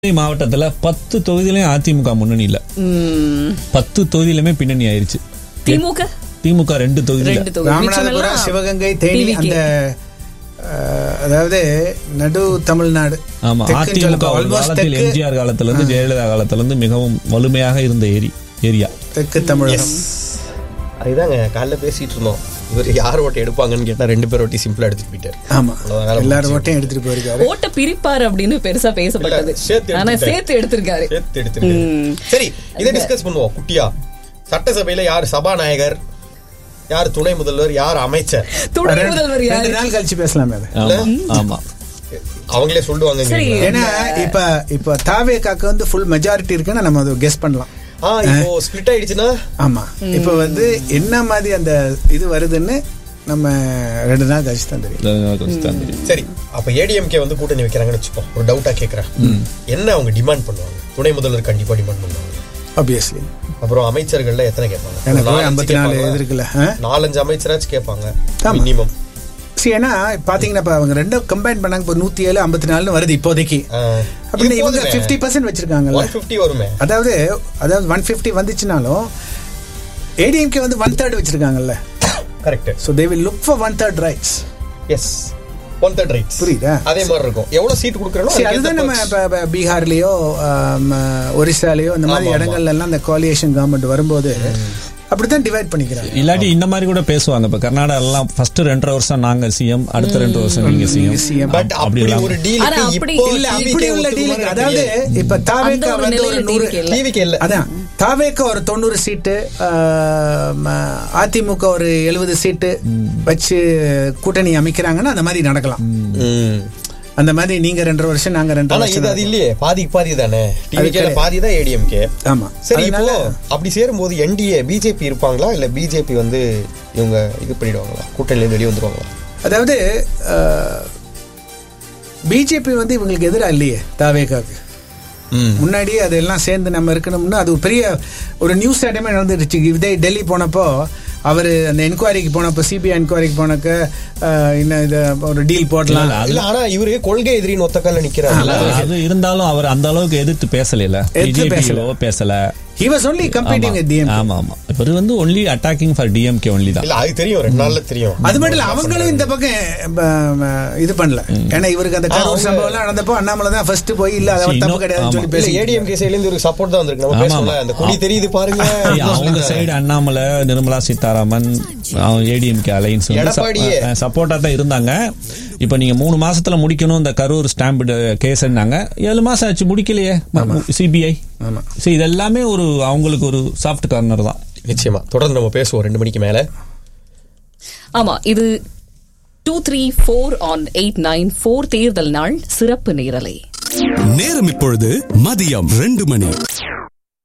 தேனி மாவட்டத்துல பத்து தொகுதியிலையும் அதிமுக முன்னணி இல்ல ம், பத்து தொகுதியிலுமே பின்னணி ஆயிருச்சு திமுக திமுக ரெண்டு தொகுதியில ரெண்டு தொகுதி ராமநாதபுரம் மிச்சமெல்லாம் சிவகங்கை தேனி TVK. அந்த அஹ், அதாவது நடு தமிழ்நாடு ஆமா தெற்குன்னு அதிமுக சொல்லப்போ ஒரு almost காலத்தில் தெற்கு எம்ஜிஆர் காலத்துல இருந்து ஜெயலலிதா காலத்துல இருந்து மிகவும் வலிமையாக இருந்த ஏரி ஏரியா தெற்கு தமிழகம் அதுதாங்க காலைல பேசிட்டு இருந்தோம் இவர் யார் ஓட்டை எடுப்பாங்கன்னு கேட்டா ரெண்டு பேர் ஓட்டி சிம்பிளா எடுத்துட்டு போயிட்டாரு ஆமா அவ்வளவுதான் வேலை எல்லாரும் ஓட்டையும் எடுத்துட்டு போயிருக்காரு ஓட்ட பிரிப்பார் அப்படின்னு பெருசா பேசப்பட்டது இல்ல, சேர்த்து ஆனா எடுத்துட்டாரு. சேர்த்து எடுத்திருக்காரு சேர்த்து எடுத்துருக்காரு சரி இதை டிஸ்கஸ் பண்ணுவோம் குட்டியா சட்டசபையில யார் சபாநாயகர் யார் துணை முதல்வர் யார் அமைச்சர் துணை ரெண்டு- முதல்வர் ரெண்டு யாரு நாள் கழிச்சு பேசலாமே அதை ஆமா ஆமா அவங்களே சொல்லுவாங்க சரி. ஏன்னா இப்ப இப்ப தாவே காக்கு வந்து ஃபுல் மெஜாரிட்டி இருக்குன்னு நம்ம அதை கெஸ் பண்ணலாம் ஆ இப்போ ஸ்பிளிட் ஆயிடுச்சுன்னா ஆமா இப்ப வந்து என்ன மாதிரி அந்த இது வருதுன்னு நம்ம ரெண்டு நாள் கழிச்சு தான் தெரியும் கொஞ்சம் தான் தெரியும். சரி அப்ப ஏடிஎம்கே வந்து கூட்டணி வைக்கிறாங்கன்னு வச்சுப்போம் ஒரு டவுட்டா கேக்குறேன் என்ன அவங்க டிமாண்ட் பண்ணுவாங்க துணை முதல்வர் கண்டிப்பா டிமாண்ட் பண்ணுவாங்க ஆப்வியஸ்லி அப்புறம் அமைச்சர்கள்ல எத்தனை கேட்பாங்க ஒரு எனக்கு நாலஞ்சு ஐம்பத்தி நாலு கேட்பாங்களா? இது இருக்குல்ல ஆ? நாலஞ்சு அமைச்சராச்சும் கேட்பாங்க ஆமா. மினிமம் சரி ஏன்னா பாத்தீங்கன்னா இப்ப அவங்க ரெண்டும் கம்பைன் பண்ணாங்க இப்போ நூத்தி ஏழு ஐம்பத்தி நாலுன்னு வருது இப்போதைக்கு அப்படின்னு இவங்க ஃபிஃப்டி பர்சன்ட் வச்சிருக்காங்கல்ல ஒன் பிப்டி வருமே அதாவது அதாவது ஒன் ஃபிஃப்டி வந்துச்சுனாலும் ஏடிஎம்கே வந்து ஒன் தேர்ட் வச்சிருக்காங்கல்ல correct so they will look for one third rights yes one third right புரியுதா? அதே மாதிரி இருக்கும் எவ்வளவு சீட் கொடுக்குறோம் சரி அதுதான் நம்ம இப்போ இப்போ பீகார்லேயோ ஆம், ஒரிசாலேயோ இந்த மாதிரி ஆமா, ஆமா. இடங்கள்ல எல்லாம் இந்த கோலியேஷன் கவர்மெண்ட் வரும்போது அப்படித்தான் டிவைட் பண்ணிக்கிறாங்க இல்லாட்டி இந்த மாதிரி கூட பேசுவாங்க இப்ப கர்நாடகா எல்லாம் ஃபர்ஸ்ட் ரெண்டரை வருஷம் நாங்க சிஎம் அடுத்த ரெண்டு வருஷம் நீங்க சிஎம் CM. பட் அப்படி எல்லாம் ஒரு ஆனா டீலுக்கு அப்படி இப்போ இல்ல TVK அப்படி உள்ள டீல் அதாவது இப்ப அந்த தாவேக்கா ஒரு வந்து ஒரு நிலையில நூறு TVK இல்ல. டிவிக்கு இல்ல அதான் தாவேக்கா ஒரு தொண்ணூறு சீட்டு ஆம், அதிமுக ஒரு எழுபது சீட்டு வச்சு கூட்டணி அமைக்கிறாங்கன்னா அந்த மாதிரி நடக்கலாம் ம். அந்த மாதிரி நீங்க ரெண்டரை வருஷம் நாங்க ரெண்டரை ஆனா இது வருஷம் அது இல்லையே பாதிக்கு பாதி தானே டிவிக்கேல கிடையாது. பாதி தான் ஏடிஎம்கே ஆமா சரி இப்போ அதனால அப்படி சேரும்போது என்டிஏ பிஜேபி இருப்பாங்களா இல்ல பிஜேபி வந்து இவங்க இது பண்ணிடுவாங்களா கூட்டணியில இருந்து வெளியே வந்துருவாங்களா அதாவது பிஜேபி வந்து இவங்களுக்கு எதிராக இல்லையே தாவேக்காக்கு முன்னாடியே அதெல்லாம் சேர்ந்து நம்ம இருக்கணும்னு அது ஒரு பெரிய ஒரு நியூஸ் ஐட்டமே நடந்துருச்சு இதே டெல்லி போனப்போ அவர் அந்த என்கொயரிக்கு போனப்போ சிபிஐ என்கொயரிக்கு போனக்க அஹ், இன்னும் இதை ஒரு டீல் போடலாம் இல்ல, இல்ல ஆனா இவரு கொள்கை எதிரின்னு ஒத்த கால்ல நிக்கிறாரு அது இருந்தாலும் அவர் அந்த அளவுக்கு எதிர்த்து பேசல எதிர்த்து பிஜேபி பேசல he was only competing with DMK ஆமா ஆமா இவர் வந்து only attacking for DMK only தான் இல்ல அது தெரியும் ரெண்டு நாள்ல தெரியும் அது மட்டும் இல்ல அவங்களும் இந்த பக்கம் ப- ம- இது பண்ணல ஏன்னா இவருக்கு அந்த கரூர் அவங்க- சம்பவம் எல்லாம் நடந்தப்போ அண்ணாமலை தான் ஃபர்ஸ்ட் போய் இல்ல அது சரி, தப்பு இன்னும் கிடையாதுன்னு சொல்லி இல்ல பேசி ஏடிஎம்கே சைடுல இருந்து ஒரு சப்போர்ட் தான் வந்திருக்கு நம்ம ஆமா, பேசல ஆமா. அந்த கொடி தெரியுது பாருங்க அவங்க சைடு அண்ணாமலை நிர்மலா சீதாராமன் ஏடிஎம்கே அலைன்ஸ் எடப்பாடியே. சப்போர்ட்டா தான் இருந்தாங்க இப்ப நீங்க மூணு மாசத்துல முடிக்கணும் இந்த கரூர் ஸ்டாம்ப் கேஸ்னாங்க ஏழு மாசம் ஆச்சு முடிக்கலையே சிபிஐ ஆமா சரி இது எல்லாமே ஒரு அவங்களுக்கு ஒரு சாஃப்ட் கார்னர் தான் நிச்சயமா தொடர்ந்து நம்ம பேசுவோம் ரெண்டு மணிக்கு மேல ஆமா இது two three four one eight nine four தேர்தல் நாள் சிறப்பு நேரலை நேரம் இப்பொழுது மதியம் ரெண்டு மணி